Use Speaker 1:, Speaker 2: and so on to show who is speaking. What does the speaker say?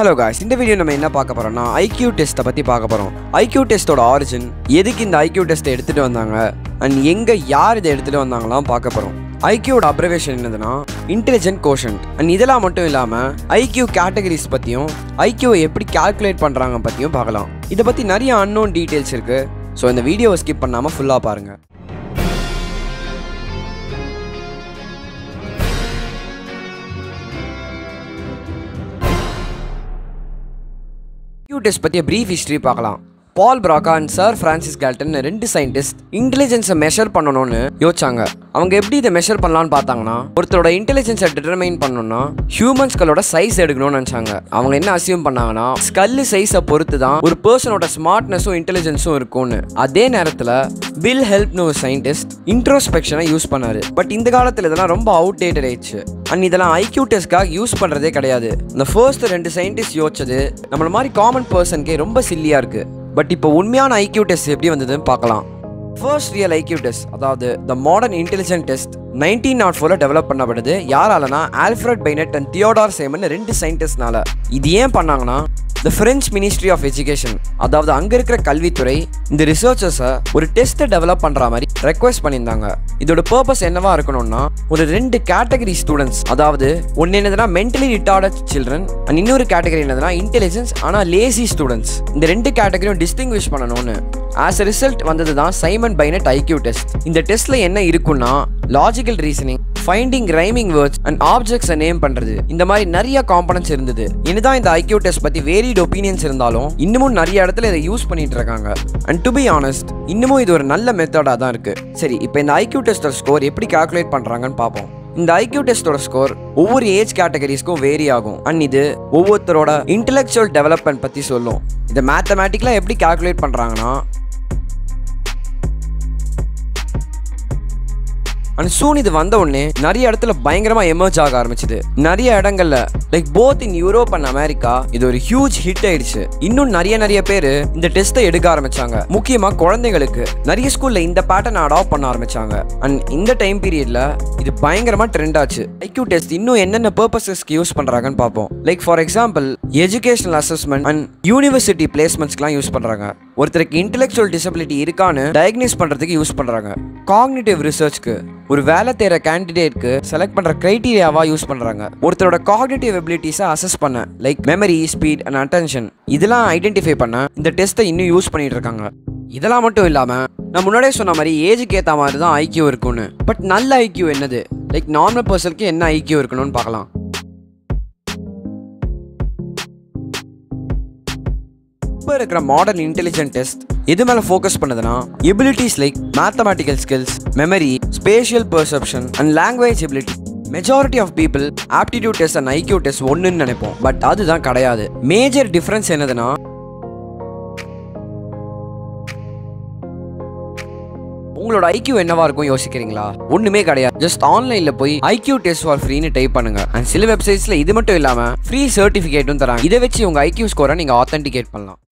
Speaker 1: hello guys இந்த video நம்ம என்ன பார்க்க போறோம்னா ஐக்யூ டெஸ்ட்டை பற்றி பார்க்க போகிறோம் ஐக்யூ டெஸ்ட்டோட ஆரிஜின் எதுக்கு இந்த ஐக்யூ டெஸ்ட்டை எடுத்துகிட்டு வந்தாங்க அண்ட் எங்கே யார் இதை எடுத்துகிட்டு வந்தாங்களாம் பார்க்க போகிறோம் ஐக்யூவோட அப்ரவேஷன் என்னதுன்னா இன்டெலிஜென்ட் கோஷன்ட் அண்ட் இதெல்லாம் மட்டும் இல்லாமல் ஐக்யூ கேட்டகரிஸ் பற்றியும் ஐக்யூவை எப்படி கால்குலேட் பண்ணுறாங்க பற்றியும் பார்க்கலாம் இதை பற்றி நிறைய அன்னோன் டீட்டெயில்ஸ் இருக்குது ஸோ இந்த வீடியோவை ஸ்கிப் பண்ணாமல் ஃபுல்லாக பாருங்கள் ஐக்யூ டெஸ்ட் பற்றிய ப்ரீஃப் ஹிஸ்ட்ரி பார்க்கலாம் Paul Broca and sir Francis Galton ரெண்டு சயின்டிஸ்ட் இன்டெலிஜென்ஸை மெஷர் பண்ணணும்னு யோசிச்சாங்க அவங்க எப்படி இதை மெஷர் பண்ணலாம்னு பார்த்தாங்கன்னா ஒருத்தரோட இன்டெலிஜென்ஸை டிட்டர்மைன் பண்ணணும்னா ஹியூமன்ஸ்களோட சைஸ் எடுக்கணும்னு நினச்சாங்க அவங்க என்ன அசியூம் பண்ணாங்கன்னா ஸ்கல்லு சைஸை பொறுத்து தான் ஒரு பர்சனோட ஸ்மார்ட்னஸும் இன்டெலிஜென்ஸும் இருக்கும்னு அதே நேரத்தில் பில் ஹெல்ப்னு ஒரு சயின்டிஸ்ட் இன்ட்ரோஸ்பெக்ஷனை யூஸ் பண்ணாரு பட் இந்த காலத்தில் இதெல்லாம் ரொம்ப அவுடேட்டட் ஆயிடுச்சு அண்ட் இதெல்லாம் ஐக்யூ டெஸ்ட்காக யூஸ் பண்ணுறதே கிடையாது இந்த ஃபர்ஸ்ட் ரெண்டு சயின்டிஸ்ட் யோசிச்சது நம்மள மாதிரி காமன் பர்சனுக்கே ரொம்ப சில்லியாக இருக்குது பட் இப்போ உண்மையான ஐக்யூ டெஸ்ட் எப்படி வந்ததுன்னு பார்க்கலாம் ஃபர்ஸ்ட் ரியல் ஐக்யூ டெஸ்ட் அதாவது the modern intelligent test nineteen naught ஃபோரில் டெவலப் பண்ணப்படுது யாராலனா Alfred Binet and Theodore Simon ரெண்டு சயின்டிஸ்ட்னால இது ஏன் பண்ணாங்கன்னா the French ministry of education அதாவது அங்கே இருக்கிற கல்வித்துறை இந்த ரிசர்ச்சர்ஸை ஒரு டெஸ்ட்டை டெவலப் பண்ணுற மாதிரி ரெக்வஸ்ட் பண்ணியிருந்தாங்க இதோட பர்பஸ் என்னவா இருக்கணும்னா ஒரு ரெண்டு கேட்டகரி ஸ்டூடெண்ட்ஸ் அதாவது ஒன்று என்னதுன்னா மென்டலி ரிட்டார்டட் சில்ட்ரன் அண்ட் இன்னொரு கேட்டகரி என்னதுன்னா இன்டெலிஜென்ஸ் ஆனால் லேசி ஸ்டூடெண்ட்ஸ் இந்த ரெண்டு கேட்டகரியும் டிஸ்டிங்விஷ் பண்ணணும்னு ஆஸ் a ரிசல்ட் வந்தது தான் சைமன் பைனட் ஐக்யூ டெஸ்ட் இந்த டெஸ்ட்ல என்ன இருக்குன்னா logical reasoning finding rhyming words and ஆப்ஜெக்ட்ஸை நேம் பண்றது இந்த மாதிரி நிறைய காம்பனன்ஸ் இருந்தது என்னதான் இந்த ஐக்யூ டெஸ்ட் பத்தி வேரிட் ஒப்பீனியன்ஸ் இருந்தாலும் இன்னமும் நிறைய இடத்துல இதை யூஸ் பண்ணிட்டு இருக்காங்க அண்ட் டு பி ஆனஸ்ட் இன்னமும் இது ஒரு நல்ல மெத்தடாக தான் இருக்கு சரி இப்போ இந்த ஐக்யூ டெஸ்டோட ஸ்கோர் எப்படி கால்குலேட் பண்றாங்கன்னு பார்ப்போம் இந்த ஐக்யூ டெஸ்டோட ஸ்கோர் ஒவ்வொரு ஏஜ் கேட்டகரிஸ்க்கும் வேரி ஆகும் அண்ட் இது ஒவ்வொருத்தரோட இன்டெலெக்சுவல் டெவலப்மெண்ட் பற்றி சொல்லும் இதை மேத்தமேட்டிக்கலாக எப்படி கால்குலேட் பண்ணுறாங்கன்னா அண்ட் சூன் இது வந்த உடனே நிறைய இடத்துல பயங்கரமா எமர்ஜ் ஆக ஆரம்பிச்சது நிறைய இடங்கள்ல like both in Europe and America இது ஒரு ஹியூஜ் ஹிட் ஆயிடுச்சு இன்னும் நிறைய நிறைய பேர் இந்த டெஸ்ட்டை எடுக்க ஆரம்பிச்சாங்க முக்கியமா குழந்தைங்களுக்கு நிறைய ஸ்கூல்ல இந்த பேட்டர்ன் அடாப்ட் பண்ண ஆரம்பிச்சாங்க அண்ட் இந்த டைம் பீரியட்ல இது பயங்கரமா ட்ரெண்ட் ஆச்சு ஐக்யூ டெஸ்ட் இன்னும் என்னென்ன பர்பஸஸ்க்கு யூஸ் பண்றாங்கன்னு பார்ப்போம் like for example educational assessment and university பிளேஸ்மெண்ட்ஸ்க்குலாம் யூஸ் பண்றாங்க ஒருத்தருக்கு இன்டெலெக்சுவல் டிசபிலிட்டி இருக்கான்னு டயக்னைஸ் பண்றதுக்கு யூஸ் பண்றாங்க காக்னிட்டிவ் ரிசர்ச்க்கு ஒரு வேலை தேர கேண்டிடேட்க்கு செலக்ட் பண்ற கிரைட்டீரியாவா யூஸ் பண்றாங்க ஒருத்தரோட காக்னிட்டிவ் எபிலிட்டிஸை அசஸ் பண்ண like memory speed and attention இதெல்லாம் ஐடென்டிஃபை பண்ண இந்த டெஸ்ட்டை இன்னும் யூஸ் பண்ணிட்டு இருக்காங்க இதெல்லாம் மட்டும் இல்லாம நான் முன்னாடியே சொன்ன மாதிரி ஏஜுக்கு ஏற்ற மாதிரி தான் ஐக்கியூ இருக்கும்னு பட் நல்ல ஐக்கியூ என்னது லைக் நார்மல் பர்சனுக்கு என்ன ஐக்கியூ இருக்கணும்னு பார்க்கலாம் இப்போ இருக்கிற மாடர்ன் இன்டெலிஜென்ட் டெஸ்ட் எது மேலே ஃபோக்கஸ் பண்ணுதுன்னா abilities like mathematical skills memory spatial perception and language ability majority of people aptitude test and IQ test ஒன்றுன்னு நினைப்போம் பட் அதுதான் கிடையாது மேஜர் டிஃப்ரென்ஸ் என்னதுன்னா உங்களோட ஐக்யூ என்னவா இருக்கும் யோசிக்கிறீங்களா ஒண்ணுமே கிடையாது ஜஸ்ட் ஆன்லைன்ல போய் ஐக்யூ டெஸ்ட் ஃபார் ஃப்ரீன்னு டைப் பண்ணுங்க அண்ட் சில வெப்சைட்ஸ்ல இது மட்டும் இல்லாம ஃப்ரீ சர்டிஃபிகேட்டும் தராங்க இதை வச்சு உங்க ஐக்யூ ஸ்கோரை நீங்க ஆத்தென்டிகேட் பண்ணலாம்